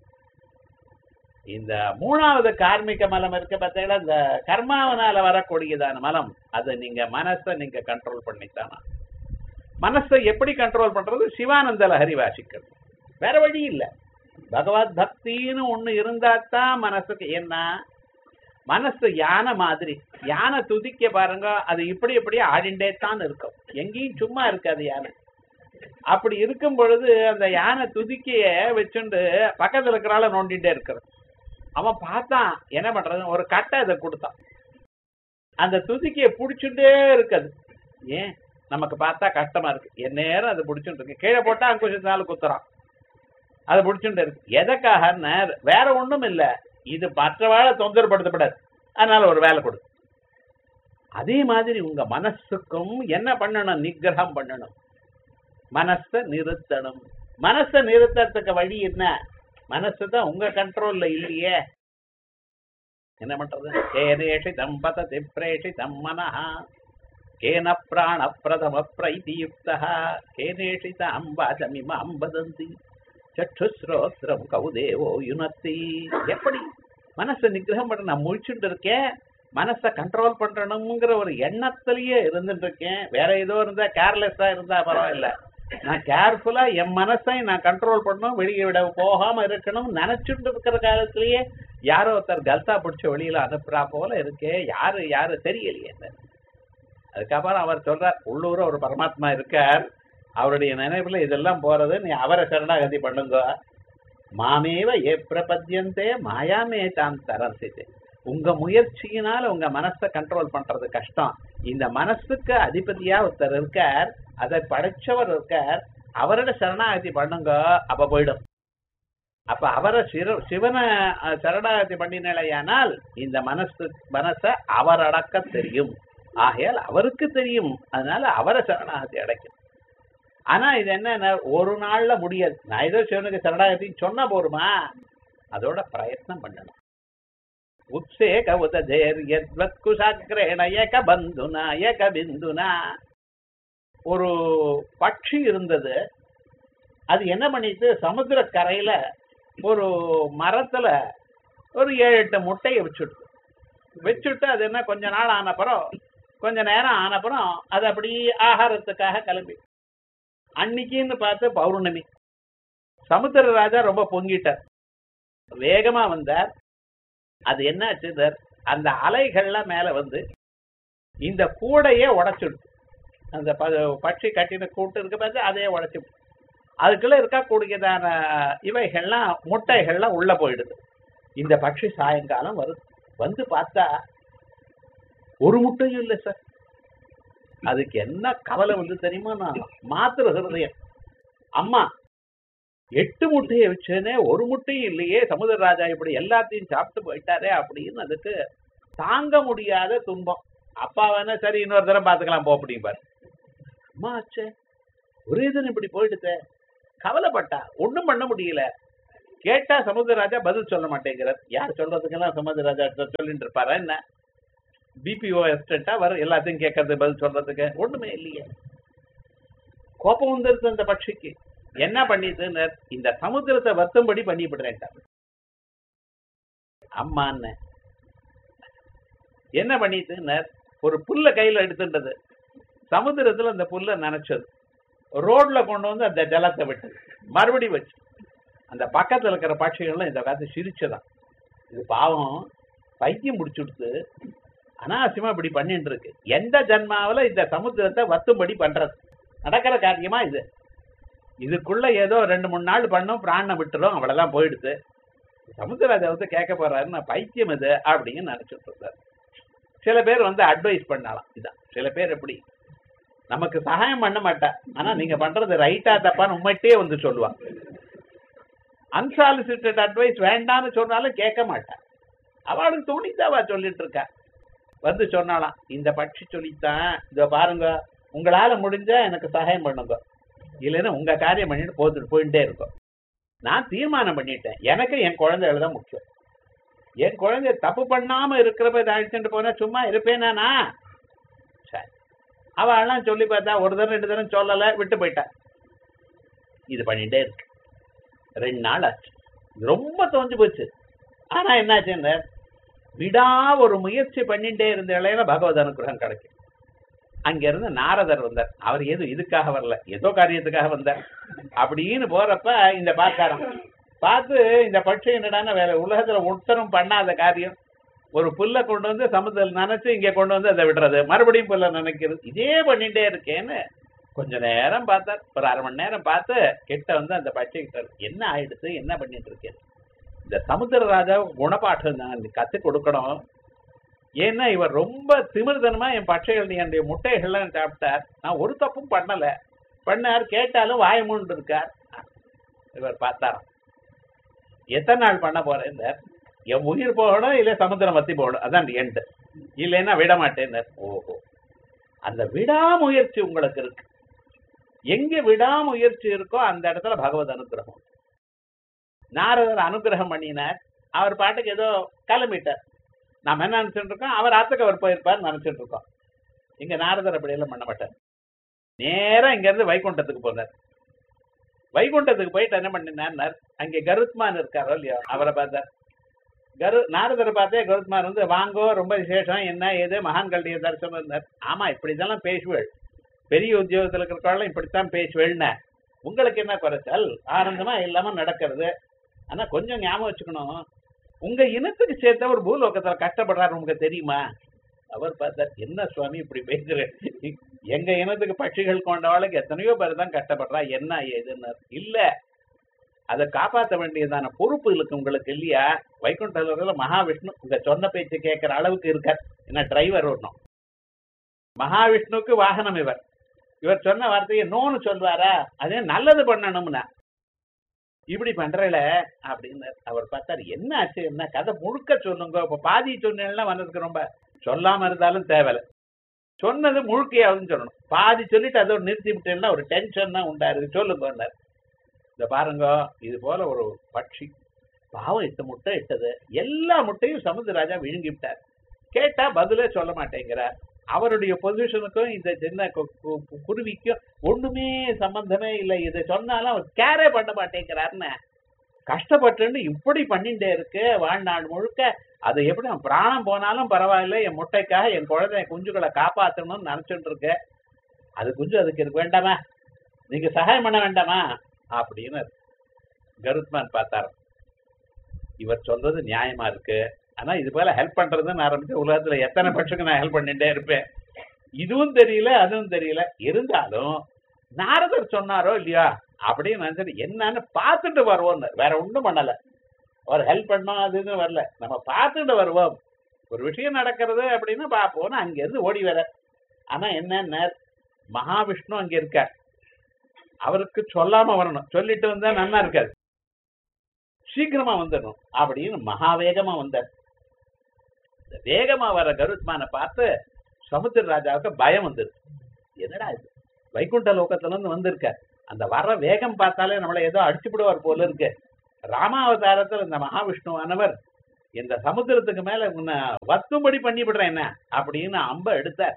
Speaker 4: இந்த மூணாவது கார்மிக மலம் இருக்க பத்தில இந்த கர்மாவனால வரக்கூடியதான மலம் அதை நீங்க மனசை நீங்க கண்ட்ரோல் பண்ணித்தானா மனசை எப்படி கண்ட்ரோல் பண்றது சிவானந்த லஹரி வாசிக்கிறது வேற வழி இல்ல பகவத் பக்தின்னு ஒண்ணு இருந்தா தான் மனசுக்கு என்ன மனசு யானை மாதிரி யானை துதிக்க பாருங்க அது இப்படி இப்படி ஆடிண்டே தான் இருக்கும் எங்கேயும் சும்மா இருக்காது யானை அப்படி இருக்கும் பொழுது அந்த யானை துதிக்கைய வச்சுண்டு பக்கத்துல இருக்கிறால நோண்டிட்டே இருக்கிறது அவன் பார்த்தான் என்ன பண்றது ஒரு கட்டை அதை கொடுத்தான் அந்த துதிக்கைய புடிச்சுட்டே இருக்குது ஏன் நமக்கு பார்த்தா கஷ்டமா இருக்கு என் நேரம் அதை பிடிச்சுட்டு இருக்கு கீழே போட்டா அங்குஷத்தினால குத்துறான் அதை பிடிச்சுட்டு இருக்கு எதற்காக வேற ஒண்ணும் இல்ல இது மற்றவாழ தொந்தரப்படுத்தப்படாது அதனால ஒரு வேலை கொடு அதே மாதிரி உங்க மனசுக்கும் என்ன பண்ணணும் நிகிரகம் பண்ணணும் மனசை நிறுத்தணும் மனசை நிறுத்தறதுக்கு வழி என்ன மனசு தான் உங்க கண்ட்ரோல்ல இல்லையே என்ன பண்றது கேனேஷி தம்பதி பிரேஷி தம்மனஹா கேன பிராண பிரதம பிரைதியுக்தா கேனேஷி அம்பாஜமிம அம்பதந்தி சற்றுஸ்ரோத்ரம் கௌதேவோ யுனத்தி எப்படி மனசை நிகிரகம் பண்ண நான் முழிச்சுட்டு இருக்கேன் மனசை கண்ட்ரோல் பண்றணுங்கிற ஒரு எண்ணத்திலேயே இருந்துட்டு இருக்கேன் வேற ஏதோ இருந்தா கேர்லெஸ்ஸா இருந்தா பரவாயில்ல நான் கேர்ஃபுல்லா என் மனசை நான் கண்ட்ரோல் பண்ணணும் வெளியே விட போகாம இருக்கணும் நினைச்சுட்டு இருக்கிற காலத்திலேயே யாரோ ஒருத்தர் கல்தா பிடிச்ச வெளியில அனுப்புறா போல இருக்கே யாரு யாரு தெரியலையே என்ன அதுக்கப்புறம் அவர் சொல்றார் உள்ளூர ஒரு பரமாத்மா இருக்கார் அவருடைய நினைவுல இதெல்லாம் போறது நீ அவரை சரணாகதி பண்ணுங்க மாமேவ ஏ பிரபத்தியந்தே மாயாமே தான் தரசிது உங்க முயற்சியினால உங்க மனசை கண்ட்ரோல் பண்றது கஷ்டம் இந்த மனசுக்கு அதிபதியா ஒருத்தர் இருக்கார் அதை படைச்சவர் இருக்கார் அவரோட சரணாகதி பண்ணுங்க அப்ப போயிடும் அப்ப அவரை சிர சிவனை அஹ், சரணாகதி பண்ணினாலேயானால் இந்த மனசு மனசை அவர் அடக்க தெரியும் ஆகையால் அவருக்கு தெரியும் அதனால அவரை சரணாகதி அடைக்கும் ஆனா இது என்ன ஒரு நாள்ல முடியாது நான் ஏதோ சிவனுக்கு சரணாகதி சொன்னா போருமா அதோட பிரயத்னம் பண்ணணும் உத்சேக உததேர் யத்வத் குசாக்ரேண ஏக பந்துனா ஏக பிந்துனா ஒரு பட்சி இருந்தது அது என்ன பண்ணிட்டு சமுத்திர கரையில ஒரு மரத்துல ஒரு ஏழு எட்டு முட்டையை வச்சுட்டு வச்சுட்டு அது என்ன கொஞ்ச நாள் ஆனப்புறம் கொஞ்ச நேரம் ஆனப்புறம் அது அப்படி ஆகாரத்துக்காக கிளம்பி அன்னைக்குன்னு பார்த்து பௌர்ணமி சமுத்திர ராஜா ரொம்ப பொங்கிட்டார் வேகமா வந்தார் அது என்னாச்சு சார் அந்த அலைகள்லாம் மேல வந்து இந்த கூடையே உடைச்சுடுது அந்த ப- பட்சி கட்டின கூட்டு இருக்க பார்த்து அதையே உடைச்சு அதுக்குள்ள இருக்கக்கூடியதான இவைகள்லாம் முட்டைகள்லாம் உள்ள போயிடுது இந்த பட்சி சாயங்காலம் வருது வந்து பார்த்தா ஒரு முட்டையும் இல்லை சார் அதுக்கு என்ன கவலை வந்து தெரியுமா நான் மாத்திர ஹிருதயம் அம்மா எட்டு முட்டையை வச்சேனே ஒரு முட்டையும் இல்லையே சமுதிரராஜா இப்படி எல்லாத்தையும் சாப்பிட்டு போயிட்டாரே அப்படின்னு அதுக்கு தாங்க முடியாத துன்பம் அப்பா வேணா சரி இன்னொரு தடவை பார்த்துக்கலாம் போ அப்படிம்பாரு அம்மா ஆச்சே ஒரே தினம் இப்படி போயிடுதே கவலைப்பட்டா ஒண்ணும் பண்ண முடியல கேட்டா சமுத்திரராஜா பதில் சொல்ல மாட்டேங்கிறார் யார் சொல்றதுக்கெல்லாம் சமுத்திரராஜா சொல்லிட்டு இருப்பாரா என்ன பிபிஓ எஸ்டேட்டா வர எல்லாத்தையும் கேட்கறது பதில் சொல்றதுக்கு ஒண்ணுமே இல்லையே கோபம் வந்துருது அந்த பட்சிக்கு என்ன பண்ணிதுன்னு இந்த சமுத்திரத்தை வத்தும்படி பண்ணிவிடுறேன்ட்டார் அம்மான்னு என்ன பண்ணிட்டுன்னு ஒரு புல்ல கையில எடுத்துட்டது சமுத்திரத்துல அந்த புல்ல நனைச்சது ரோட்ல கொண்டு வந்து அந்த ஜலத்தை விட்டது மறுபடியும் வச்சு அந்த பக்கத்துல இருக்கிற பட்சிகள்லாம் இந்த காலத்து சிரிச்சதான் இது பாவம் பைத்தியம் முடிச்சுடுத்து அனாவசியமா இப்படி பண்ணிட்டு இருக்கு எந்த ஜன்மாவுல இந்த சமுத்திரத்தை வத்தும்படி பண்றது நடக்கிற காரியமா இது இதுக்குள்ள ஏதோ ரெண்டு மூணு நாள் பண்ணும் பிராணம் விட்டுரும் அவ்வளவுதான் போயிடுது சமுத்திரராஜா வந்து கேட்க போறாருன்னு பைத்தியம் இது அப்படின்னு நினைச்சிட்டு இருந்தார் சில பேர் வந்து அட்வைஸ் பண்ணலாம் இதான் சில பேர் எப்படி நமக்கு சகாயம் பண்ண மாட்டா ஆனா நீங்க பண்றது ரைட்டா தப்பான்னு உண்மைட்டே வந்து சொல்லுவா அன்சாலிசிட்டட் அட்வைஸ் வேண்டாம்னு சொன்னாலும் கேட்க மாட்டா அவளுக்கு தோணித்தாவா சொல்லிட்டு இருக்கா வந்து சொன்னாலாம் இந்த பட்சி சொல்லித்தான் இதோ பாருங்க உங்களால முடிஞ்சா எனக்கு சகாயம் பண்ணுங்க இல்லைன்னா உங்க காரியம் பண்ணிட்டு போத்துட்டு போயிட்டே இருக்கும் நான் தீர்மானம் பண்ணிட்டேன் எனக்கு என் குழந்தைகள் தான் முக்கியம் என் குழந்தை தப்பு பண்ணாம இருக்கிறப்ப இதை அழிச்சுட்டு போனா சும்மா இருப்பேனா நான்? சரி அவள்லாம் சொல்லி பார்த்தா ஒரு தரம் ரெண்டு தரம் சொல்லல விட்டு போயிட்டா இது பண்ணிட்டே இருக்கு ரெண்டு நாள் ஆச்சு இது ரொம்ப தோஞ்சு போச்சு ஆனா என்னாச்சுன்னு விடா ஒரு முயற்சி பண்ணிட்டே இருந்த இளையில பகவத் அனுகிரகம் கிடைக்கும் அங்க இருந்து நாரதர் வந்தார் அவர் எதுவும் இதுக்காக வரல ஏதோ காரியத்துக்காக வந்தார் அப்படின்னு போறப்ப இந்த பாக்காரம் பார்த்து இந்த பட்சம் என்னடான்னா வேற உலகத்துல ஒருத்தரும் பண்ணாத காரியம் ஒரு புல்லை கொண்டு வந்து சமுத்திரம் நினைச்சு இங்க கொண்டு வந்து அதை விடுறது மறுபடியும் புல்ல நினைக்கிறது இதே பண்ணிட்டே இருக்கேன்னு கொஞ்ச நேரம் பார்த்தார் ஒரு அரை மணி நேரம் பார்த்து கிட்ட வந்து அந்த பச்சை கிட்ட என்ன ஆயிடுச்சு என்ன பண்ணிட்டு இருக்கேன் இந்த சமுத்திர ராஜா குணப்பாட்டம் நான் கத்து கொடுக்கணும் ஏன்னா இவர் ரொம்ப திமிர்தனமா என் பட்சைகள் என்னுடைய முட்டைகள்லாம் சாப்பிட்டார் நான் ஒரு தப்பும் பண்ணல பண்ணார் கேட்டாலும் வாய மூண்டு இருக்கார் இவர் பார்த்தாராம் எத்தனை நாள் பண்ண போறேன் என் உயிர் போகணும் இல்ல சமுத்திரம் வத்தி போகணும் அதான் எண்டு இல்லைன்னா விட மாட்டேன் ஓஹோ அந்த விடாமுயற்சி உங்களுக்கு இருக்கு எங்க விடாமுயற்சி இருக்கோ அந்த இடத்துல பகவத் அனுகிரகம் நாரதர் அனுகிரகம் பண்ணினார் அவர் பாட்டுக்கு ஏதோ கிளம்பிட்டார் நாம என்ன நினைச்சிட்டு இருக்கோம் அவர் ஆத்துக்கு அவர் போயிருப்பார் நினைச்சிட்டு இருக்கோம் இங்க நாரதர் அப்படி எல்லாம் பண்ண மாட்டார் நேரா இங்க இருந்து வைகுண்டத்துக்கு போனார் வைகுண்டத்துக்கு போயிட்டு என்ன பண்ணினார் அங்கே கருத்மான் இருக்காரோ இல்லையோ அவரை பார்த்தார் கரு நாரதரை பார்த்தே கருத்மான் வந்து வாங்கோ ரொம்ப விசேஷம் என்ன ஏது மகான்களுடைய தரிசனம் இருந்தார் ஆமா இப்படி இதெல்லாம் பேசுவேள் பெரிய உத்தியோகத்துல இருக்கிறவங்களும் இப்படித்தான் பேசுவேள்ன உங்களுக்கு என்ன குறைச்சல் ஆனந்தமா இல்லாம நடக்கிறது ஆனா கொஞ்சம் ஞாபகம் வச்சுக்கணும் உங்க இனத்துக்கு சேர்த்த ஒரு பூலோகத்துல கஷ்டப்படுறாரு உங்களுக்கு தெரியுமா அவர் பார்த்தார் என்ன சுவாமி இப்படி பேசுற எங்க இனத்துக்கு பட்சிகள் கொண்டவாளுக்கு எத்தனையோ பேர் தான் கஷ்டப்படுறா என்ன ஏதுன்னு இல்ல அதை காப்பாற்ற வேண்டியதான பொறுப்பு இருக்கு உங்களுக்கு இல்லையா வைகுண்டல மகாவிஷ்ணு உங்க சொன்ன பேச்சு கேட்கிற அளவுக்கு இருக்கார் என்ன டிரைவர் வரணும் மகாவிஷ்ணுவுக்கு வாகனம் இவர் இவர் சொன்ன வார்த்தையை நோன்னு சொல்வாரா அதே நல்லது பண்ணணும்னா இப்படி பண்றல அப்படின்னு அவர் பார்த்தாரு என்ன ஆச்சு என்ன கதை முழுக்க சொல்லுங்க இப்ப பாதி சொன்னேன்னா வந்ததுக்கு ரொம்ப சொல்லாம இருந்தாலும் தேவையில்ல சொன்னது முழுக்கையாவது சொல்லணும் பாதி சொல்லிட்டு அதோட நிறுத்தி விட்டேன்னா ஒரு டென்ஷன் தான் உண்டாரு சொல்லுங்க இந்த பாருங்க இது போல ஒரு பட்சி பாவம் இட்ட முட்டை இட்டது எல்லா முட்டையும் சமுத்திரராஜா விழுங்கி விட்டார் கேட்டா பதிலே சொல்ல மாட்டேங்கிறார் அவருடைய பொசிஷனுக்கும் இந்த சின்ன கு- கு- கு- குருவிக்கும் ஒண்ணுமே சம்பந்தமே இல்லை இதை சொன்னாலும் அவர் கேரே பண்ண மாட்டேங்கிறாருன்னு கஷ்டப்பட்டுன்னு இப்படி பண்ணிட்டே இருக்கு வாழ்நாள் முழுக்க அது எப்படி அவன் பிராணம் போனாலும் பரவாயில்ல என் முட்டைக்காக என் குழந்தை குஞ்சுகளை காப்பாற்றணும்னு நினைச்சிட்டு இருக்கு அது குஞ்சு அதுக்கு இருக்கு வேண்டாமா நீங்க சகாயம் பண்ண வேண்டாமா அப்படின்னு கருத்மான் பார்த்தார் இவர் சொல்றது நியாயமா இருக்கு ஆனா இது போல ஹெல்ப் பண்றதுன்னு ஆரம்பிச்சு உலகத்துல எத்தனை பட்சத்துக்கு நான் ஹெல்ப் பண்ணிட்டே இருப்பேன் இதுவும் தெரியல அதுவும் தெரியல இருந்தாலும் நாரதர் சொன்னாரோ இல்லையா அப்படின்னு நினைச்சிட்டு என்னன்னு பார்த்துட்டு வருவோம்னு வேற ஒண்ணும் பண்ணல ஒரு ஹெல்ப் பண்ணோம் அது இதுன்னு வரல நம்ம பார்த்துட்டு வருவோம் ஒரு விஷயம் நடக்கிறது அப்படின்னு பார்ப்போம்னு அங்க இருந்து ஓடி வர ஆனா என்னன்னா மகாவிஷ்ணு அங்க இருக்கார் அவருக்கு சொல்லாம வரணும் சொல்லிட்டு வந்தா நல்லா இருக்காது சீக்கிரமா வந்துடணும் அப்படின்னு மகாவேகமா வந்தார் இந்த வேகமா வர கருத்மானை பார்த்து சமுத்திர ராஜாவுக்கு பயம் வந்துருச்சு என்னடா இது வைகுண்ட லோகத்துல இருந்து வந்திருக்கார் அந்த வர வேகம் பார்த்தாலே நம்மளை ஏதோ அடிச்சுவிடுவார் போல இருக்கு ராமாவதாரத்துல இந்த மகாவிஷ்ணுவானவர் இந்த சமுத்திரத்துக்கு மேல உன்னை வத்தும்படி பண்ணி விடுறேன் என்ன அப்படின்னு அம்ப எடுத்தார்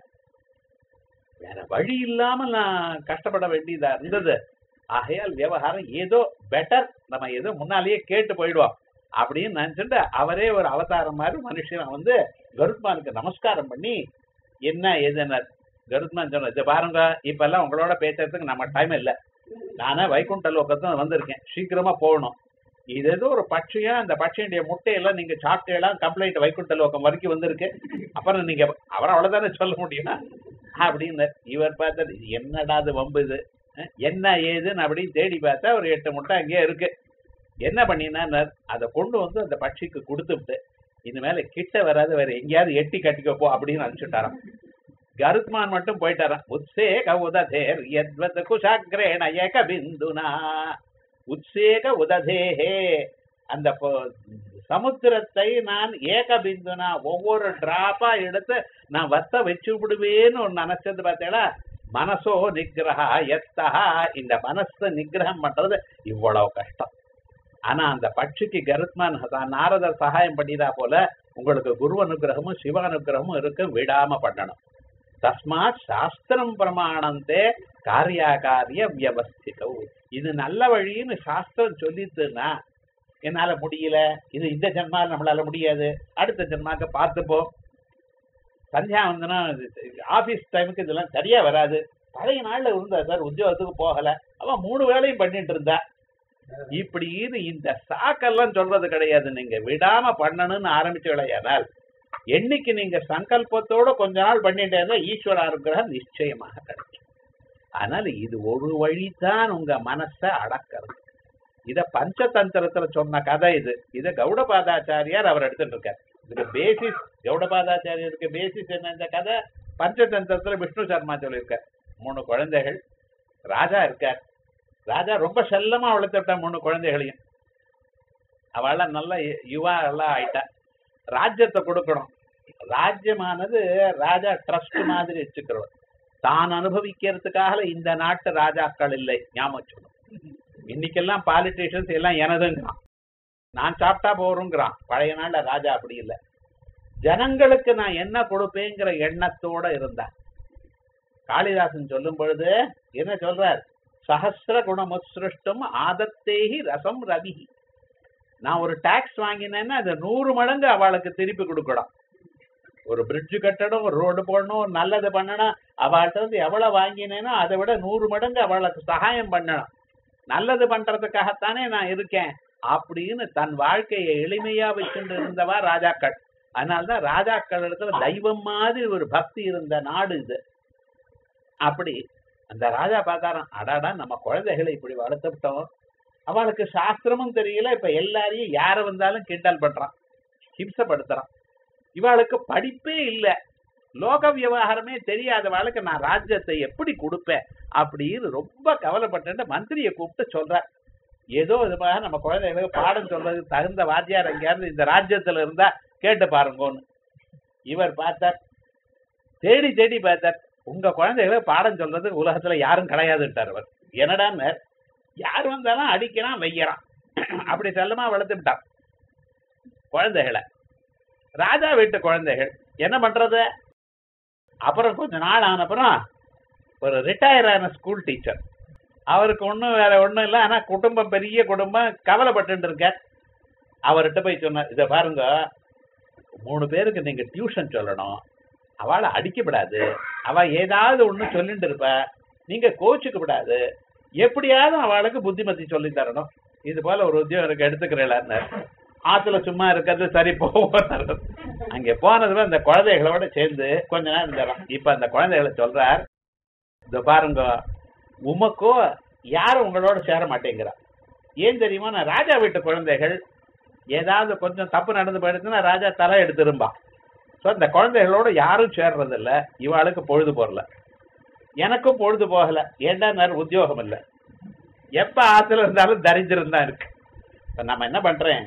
Speaker 4: வேற வழி இல்லாம நான் கஷ்டப்பட வேண்டியதா இருந்தது ஆகையால் விவகாரம் ஏதோ பெட்டர் நம்ம ஏதோ முன்னாலேயே கேட்டு போயிடுவோம் அப்படின்னு நினைச்சுட்டு அவரே ஒரு அவதாரம் மாதிரி மனுஷன் வந்து கருத்மானுக்கு நமஸ்காரம் பண்ணி என்ன ஏதுன்னு கருத்மான் சொன்ன "இது பாருங்க இப்ப எல்லாம் உங்களோட பேசுறதுக்கு நம்ம டைம் இல்ல நானே வைகுண்ட லோகத்துல வந்திருக்கேன் சீக்கிரமா போகணும் இது ஏதோ ஒரு பட்சியா அந்த பட்சியுடைய முட்டையெல்லாம் நீங்க சாப்பிட்டெல்லாம் கம்ப்ளைண்ட் வைகுண்ட லோகம் வரைக்கும் வந்திருக்கு அப்புறம் நீங்க அவர் அவ்வளவுதானே சொல்ல முடியுமா அப்படின்னு இவர் பார்த்தாரு "இது என்னடா இது வம்பு இது அஹ், என்ன ஏதுன்னு அப்படின்னு தேடி பார்த்தா ஒரு எட்டு முட்டை அங்கேயே இருக்கு என்ன பண்ணினா அதை கொண்டு வந்து அந்த பட்சிக்கு கொடுத்துட்டு இனிமேல கிட்ட வராது வேற எங்கேயாவது எட்டி கட்டிக்கோ போ அப்படின்னு அனுப்பிச்சுட்டாராம் கருத்மான் மட்டும் போயிட்டாராம் உத்சேக உததேர் யத்வத் குஷாக்ரேண ஏக பிந்துனா உத்சேக உததேஹே அந்த பொ- சமுத்திரத்தை நான் ஏக பிந்துனா ஒவ்வொரு டிராப்பா எடுத்து நான் வத்த வச்சு விடுவேன்னு ஒன்னு நினைச்சது பார்த்தேடா மனசோ நிகிரகா எத்தா இந்த மனசை நிகிரகம் பண்றது இவ்வளவு கஷ்டம் ஆனா அந்த பட்சிக்கு கருத்மான் ஹ- நாரதர் சகாயம் பண்ணிதா போல உங்களுக்கு குரு அனுகிரகமும் சிவ அனுகிரகமும் இருக்கு விடாம பண்ணணும் தஸ்மாத் சாஸ்திரம் பிரமாணந்தே காரியாகாரிய வியவஸ்திதம் இது நல்ல வழின்னு சாஸ்திரம் சொல்லித்துன்னா என்னால முடியல இது இந்த ஜென்மால நம்மளால முடியாது அடுத்த ஜென்மாக்க பார்த்துப்போம் சந்தியாவந்தனா ஆபீஸ் டைமுக்கு இதெல்லாம் சரியா வராது பழைய நாள்ல இருந்தா சார் உத்தியோகத்துக்கு போகல அவன் மூணு வேலையும் பண்ணிட்டு இருந்தா இப்படி இது இந்த சாக்கெல்லாம் சொல்றது கிடையாது நீங்க விடாம பண்ணணும்னு ஆரம்பிச்சு விளையாடால் என்னைக்கு நீங்க சங்கல்பத்தோட கொஞ்ச நாள் பண்ணிட்டே இருந்தா ஈஸ்வர அனுகிரகம் நிச்சயமாக கிடைக்கும் அதனால இது ஒரு வழிதான் உங்க மனசை அடக்கிறது இத பஞ்சதந்திரத்துல சொன்ன கதை இது இத கௌடபாதாச்சாரியார் அவர் எடுத்துட்டு இருக்கார் இதுக்கு பேசிஸ் கௌடபாதாச்சாரியருக்கு பேசிஸ் என்ன இந்த கதை பஞ்சதந்திரத்துல விஷ்ணு சர்மா சொல்லியிருக்கார் மூணு குழந்தைகள் ராஜா இருக்கார் ராஜா ரொம்ப செல்லமா வளர்த்துட்டா மூணு குழந்தைகளையும் அவள நல்ல யு- யுவா எல்லாம் ஆயிட்டா ராஜ்யத்தை கொடுக்கணும் ராஜ்யமானது ராஜா ட்ரஸ்ட் மாதிரி வச்சுக்கிறவர் தான் அனுபவிக்கிறதுக்காக இந்த நாட்டு ராஜாக்கள் இல்லை ஞாபகம் வச்சுக்கணும் இன்னைக்கெல்லாம் பாலிட்டிஷியன்ஸ் எல்லாம் எனதுங்கிறான் நான் சாப்பிட்டா போறோங்கிறான் பழைய நாள்ல ராஜா அப்படி இல்லை ஜனங்களுக்கு நான் என்ன கொடுப்பேங்கிற எண்ணத்தோட இருந்தார் காளிதாசன் சொல்லும் பொழுது என்ன சொல்றார் சஹசிர குணமுத்ஸ்ருஷ்டும் ஆதத்தேகி ரசம் ரவிஹி நான் ஒரு டாக்ஸ் வாங்கினேன்னா அதை நூறு மடங்கு அவளுக்கு திருப்பி கொடுக்கணும் ஒரு பிரிட்ஜ் கட்டணும் ஒரு ரோடு போடணும் ஒரு நல்லது பண்ணணும் அவள்கிட்ட வந்து எவ்வளவு வாங்கினேனோ அதை விட நூறு மடங்கு அவளுக்கு சகாயம் பண்ணணும் நல்லது பண்றதுக்காகத்தானே நான் இருக்கேன் அப்படின்னு தன் வாழ்க்கையை எளிமையா வச்சுட்டு இருந்தவா ராஜாக்கள் அதனால்தான் ராஜாக்கள் இடத்துல தெய்வம் மாதிரி ஒரு பக்தி இருந்த நாடு இது அப்படி அந்த ராஜா பார்த்தாராம் அடாடா நம்ம குழந்தைகளை இப்படி வளர்த்துட்டோம் அவளுக்கு சாஸ்திரமும் தெரியல இப்ப எல்லாரையும் யார வந்தாலும் கிண்டல் பண்றான் ஹிம்சப்படுத்துறான் இவளுக்கு படிப்பே இல்ல லோக விவகாரமே தெரியாதவளுக்கு நான் ராஜ்யத்தை எப்படி கொடுப்பேன் அப்படின்னு ரொம்ப கவலைப்பட்டு மந்திரியை கூப்பிட்டு சொல்றார் ஏதோ இதுமாக நம்ம குழந்தைகளுக்கு பாடம் சொல்றதுக்கு தகுந்த வாத்தியார் எங்கேயாவது இந்த ராஜ்யத்துல இருந்தா கேட்டு பாருங்கன்னு இவர் பார்த்தார் தேடி தேடி பார்த்தார் உங்க குழந்தைகளுக்கு பாடம் சொல்றது உலகத்துல யாரும் கிடையாதுட்டார் அவர் என்னடான்னு யார் வந்தாலும் அடிக்கிறான் வைக்கிறான் அப்படி செல்லமா வளர்த்துட்டான் குழந்தைகளை ராஜா வீட்டு குழந்தைகள் என்ன பண்றது அப்புறம் கொஞ்ச நாள் ஆன அப்புறம் ஒரு ரிட்டையர் ஆன ஸ்கூல் டீச்சர் அவருக்கு ஒண்ணும் வேற ஒண்ணும் இல்லை ஆனா குடும்பம் பெரிய குடும்பம் கவலைப்பட்டு இருக்கார் அவர்கிட்ட போய் சொன்னார் இதை பாருங்க மூணு பேருக்கு நீங்க டியூஷன் சொல்லணும் அவளை அடிக்கப்படாது அவ ஏதாவது ஒண்ணு சொல்லிட்டு இருப்ப நீங்க கோச்சுக்க கூடாது எப்படியாவது அவளுக்கு புத்திமதி சொல்லி தரணும் இது போல ஒரு உத்தியோகம் இருக்கு எடுத்துக்கிறேன் ஆத்துல சும்மா இருக்கிறது சரி போவார் அங்க போனதுல அந்த குழந்தைகளோட சேர்ந்து கொஞ்ச நேரம் இருந்தாராம் இப்ப அந்த குழந்தைகளை சொல்றார் இந்த பாருங்க உமக்கோ யாரும் உங்களோட சேர மாட்டேங்கிறா ஏன் தெரியுமா நான் ராஜா வீட்டு குழந்தைகள் ஏதாவது கொஞ்சம் தப்பு நடந்து போயிடுச்சுன்னா ராஜா தலை எடுத்துரும்பா ஸோ அந்த குழந்தைகளோட யாரும் சேர்றதில்ல இவாளுக்கு பொழுது போறல எனக்கும் பொழுது போகல ஏண்டா நேரம் உத்தியோகம் இல்லை எப்ப ஆத்துல இருந்தாலும் தரித்திரம் தான் இருக்கு இப்ப நம்ம என்ன பண்றேன்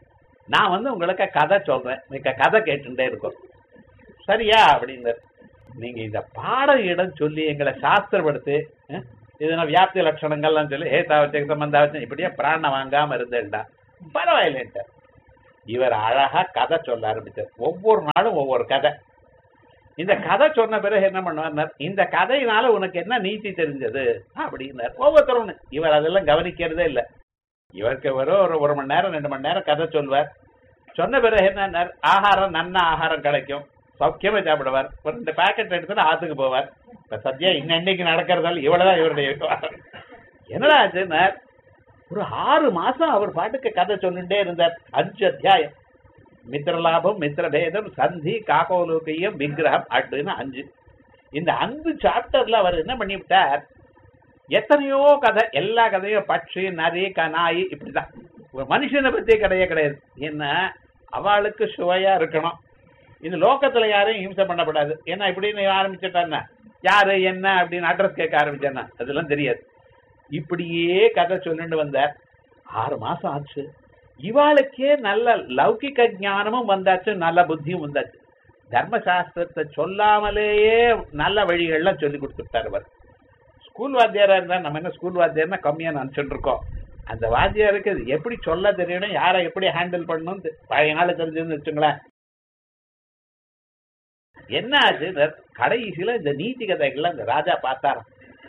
Speaker 4: நான் வந்து உங்களுக்கு கதை சொல்றேன் நீங்க கதை கேட்டுட்டே இருக்கோம் சரியா அப்படின்னு நீங்க இந்த பாட இடம் சொல்லி எங்களை சாஸ்திரப்படுத்து அஹ், இதுனா வியாப்தி லட்சணங்கள்லாம் சொல்லி ஏ தாவச்ச சம்பந்தாவச்சம் இப்படியே பிராண வாங்காம இருந்தேன்டா பரவாயில்லைன்ட்டார் இவர் அழகா கதை சொல்ல ஆரம்பிச்சார் ஒவ்வொரு நாளும் ஒவ்வொரு கதை இந்த கதை சொன்ன பிறகு என்ன பண்ணுவார் இந்த கதையினால உனக்கு என்ன நீதி தெரிஞ்சது அப்படின்னார் ஒவ்வொருத்தரும் இவர் அதெல்லாம் கவனிக்கிறதே இல்லை இவருக்கு வெறும் ஒரு ஒரு மணி நேரம் ரெண்டு மணி நேரம் கதை சொல்வார் சொன்ன பிறகு என்ன ஆகாரம் நன்ன ஆகாரம் கிடைக்கும் சௌக்கியமா சாப்பிடுவார் ஒரு ரெண்டு பேக்கெட் எடுத்துட்டு ஆத்துக்கு போவார் இப்ப சத்யா இன்னைக்கு நடக்கிறதால இவ்வளவுதான் இவருடைய விவகாரம். என்னடா ஆச்சுன்னா ஒரு ஆறு மாசம் அவர் பாட்டுக்கு கதை சொல்லிட்டே இருந்தார் அஞ்சு அத்தியாயம் மித்திரலாபம் மித்திரபேதம் சந்தி காகோலோகியம் விக்கிரகம் அப்படின்னு அஞ்சு இந்த அஞ்சு சாப்டர்ல அவர் என்ன பண்ணிவிட்டார் எத்தனையோ கதை எல்லா கதையும் பட்சி நரி கனாய் இப்படிதான் ஒரு மனுஷனை பத்தி கதையே கிடையாது என்ன அவளுக்கு சுவையா இருக்கணும் இந்த லோகத்துல யாரையும் ஹிம்சை பண்ணப்படாது ஏன்னா இப்படின்னு ஆரம்பிச்சுட்டான்னா யாரு என்ன அப்படின்னு அட்ரஸ் கேட்க ஆரம்பிச்சேன்னா அதெல்லாம் தெரியாது இப்படியே கதை சொல்லிட்டு வந்தார் ஆறு மாசம் ஆச்சு இவாளுக்கே நல்ல லௌகிக ஞானமும் வந்தாச்சு நல்ல புத்தியும் வந்தாச்சு தர்மசாஸ்திரத்தை சொல்லாமலேயே நல்ல வழிகள்லாம் சொல்லி கொடுத்துட்டார் அவர் ஸ்கூல் வாத்தியாரா இருந்தா நம்ம என்ன ஸ்கூல் வாத்தியார்னா கம்மியா நினைச்சுட்டு இருக்கோம் அந்த வாத்தியாருக்கு அது எப்படி சொல்ல தெரியணும் யாரை எப்படி ஹேண்டில் பண்ணணும் தெ- பழைய நாள் தெரிஞ்சுன்னு வச்சுங்களேன் என்ன ஆச்சு இந்த கடைசியில இந்த நீதி கதைகள்லாம் இந்த ராஜா பார்த்தாராம்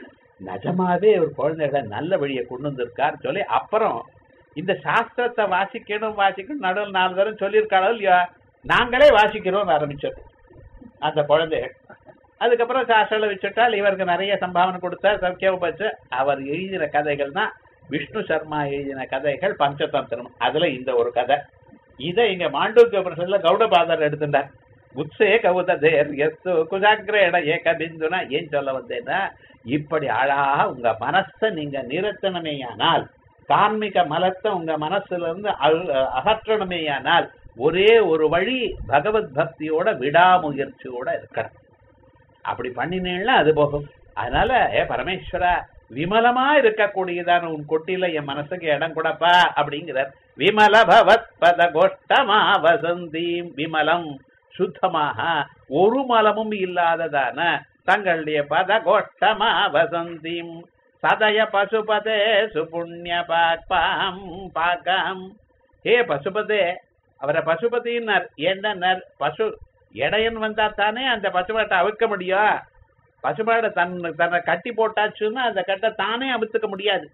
Speaker 4: நிஜமாவே ஒரு குழந்தைகளை நல்ல வழியை கொண்டு வந்திருக்கார் சொல்லி அப்புறம் இந்த சாஸ்திரத்தை வாசிக்கணும் வாசிக்கணும் நடுவில் நாலு தரம் சொல்லியிருக்காளோ இல்லையா நாங்களே வாசிக்கிறோம்னு ஆரம்பிச்சோம் அந்த குழந்தைகள் அதுக்கப்புறம் சாஸ்திரம் வச்சுட்டால் இவருக்கு நிறைய சம்பாவனை கொடுத்தார் சௌக்கியம் வச்சு அவர் எழுதின கதைகள் தான் விஷ்ணு சர்மா எழுதின கதைகள் பஞ்சதந்திரம் அதுல இந்த ஒரு கதை இதை இங்க மாண்டூக்கிய பிரசன்ல கௌடபாதர் எடுத்துட்டார் உத்ஸே கவுதேர் எஸ்து குஜாகிரேட ஏக பிந்துனா ஏன் சொல்ல வந்தேன்னா இப்படி அழகா உங்க மனசை நீங்க நிறுத்தணுமேயானால் கார்மிக மலத்தை உங்க மனசுல இருந்து அழு- அகற்றணுமேயானால் ஒரே ஒரு வழி பகவத் பக்தியோட விடாமுயற்சியோட இருக்கணும் அப்படி பண்ணினேன்னா அது போகும் அதனால ஏ பரமேஸ்வரா விமலமா இருக்கக்கூடியதான உன் கொட்டில என் மனசுக்கு இடம் கொடுப்பா அப்படிங்கிறார் விமல பவத் பத கோஷ்டமா வசந்தீம் விமலம் சுத்தமாக ஒரு மலமும் இல்லாததான தங்களுடைய பத கோஷ்டமா வசந்தீம் சதய பசுபதே சுபுண்ணிய பாக்பாம் பாக்கம் ஹே பசுபதே அவரை பசுபதினார் என்னன்னார் பசு இடையன் வந்தா தானே அந்த பசுமாட்டை அவிழ்க்க முடியும் பசுமாடை தன் தன்னை கட்டி போட்டாச்சுன்னா அந்த கட்டை தானே அவிழ்த்துக்க முடியாது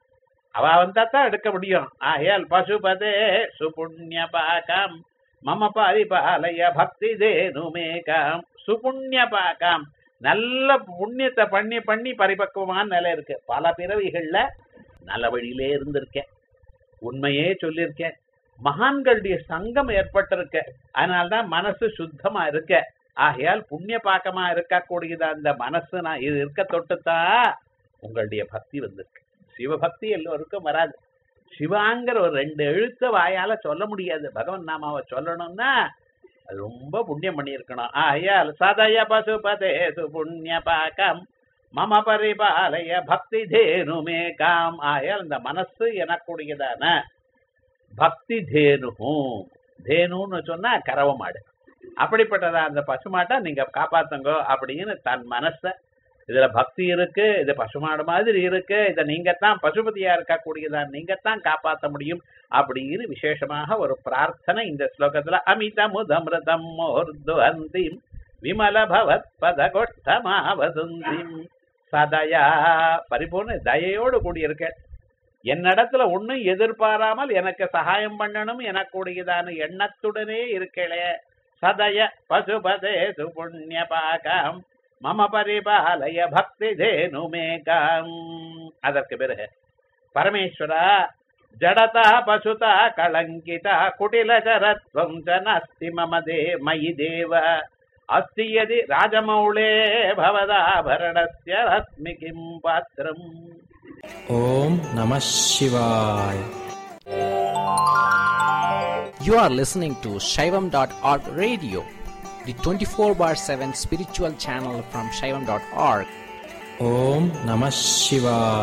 Speaker 4: அவ வந்தா தான் எடுக்க முடியும் ஆகையால் பசுபதே சுபுண்ணிய பாகம் மம பரிபாலய பக்தி தேனுமேகாம் சுபுண்ணிய பாகம் நல்ல புண்ணியத்தை பண்ணி பண்ணி பரிபக்குவமான நிலை இருக்கு பல பிறவிகள்ல நல்ல வழியிலே இருந்திருக்கேன் உண்மையே சொல்லியிருக்கேன் மகான்களுடைய சங்கம் ஏற்பட்டிருக்க அதனால்தான் மனசு சுத்தமா இருக்க ஆகையால் புண்ணிய பாக்கமா இருக்கக்கூடியது அந்த மனசு நான் இது இருக்க தொட்டுத்தான் உங்களுடைய பக்தி வந்திருக்கு சிவபக்தி எல்லோருக்கும் வராது சிவாங்கிற ஒரு ரெண்டு எழுத்த வாயால சொல்ல முடியாது பகவன் நாமாவை சொல்லணும்னா அது ரொம்ப புண்ணியம் பண்ணியிருக்கணும் ஆகையால் சதய பசுபதே புண்ணிய பாக்கம் மம பரிபாலய பக்தி தேனுமே காம் ஆகையால் இந்த மனசு எனக்கூடியதான பக்தி தேனு தேனுன்னு சொன்னா கறவ மாடு அப்படிப்பட்டதா அந்த பசுமாட்டை நீங்க காப்பாத்துங்க அப்படின்னு தன் மனச இதுல பக்தி இருக்கு இது பசுமாடு மாதிரி இருக்கு இதை நீங்க தான் பசுபதியா இருக்கக்கூடியதா நீங்க தான் காப்பாற்ற முடியும் அப்படின்னு விசேஷமாக ஒரு பிரார்த்தனை இந்த ஸ்லோகத்துல அமித முதமிருதம் மோர்துவந்திம் விமல பவத் பத கொட்டமாவதுந்திம் சதயா பரிபூர்ண தயையோடு கூடியிருக்க என்னிடத்துல ஒண்ணும் எதிர்பாராமல் எனக்கு சகாயம் பண்ணணும் எனக்கூடியதான எண்ணத்துடனே இருக்கலே சதய பசுபதே சுபுண்ணிய பாகம் மம பரிபாலய பக்தி தேனுமேகம் அதற்கு பிறகு பரமேஸ்வரா ஜடதா பசுதா கலங்கிதா குட்டிலச்சரத்வம் ச நாஸ்தி மம தே மயி தேவ அஸ்தி யதி ராஜமௌளே பவதாபரணஸ்ய ரத்மி கிம் பாத்திரம்
Speaker 5: Om Namah Shivaya. You are listening to Shaivam.org radio, the 24 bar 7 spiritual channel from Shaivam.org. Om Namah Shivaya.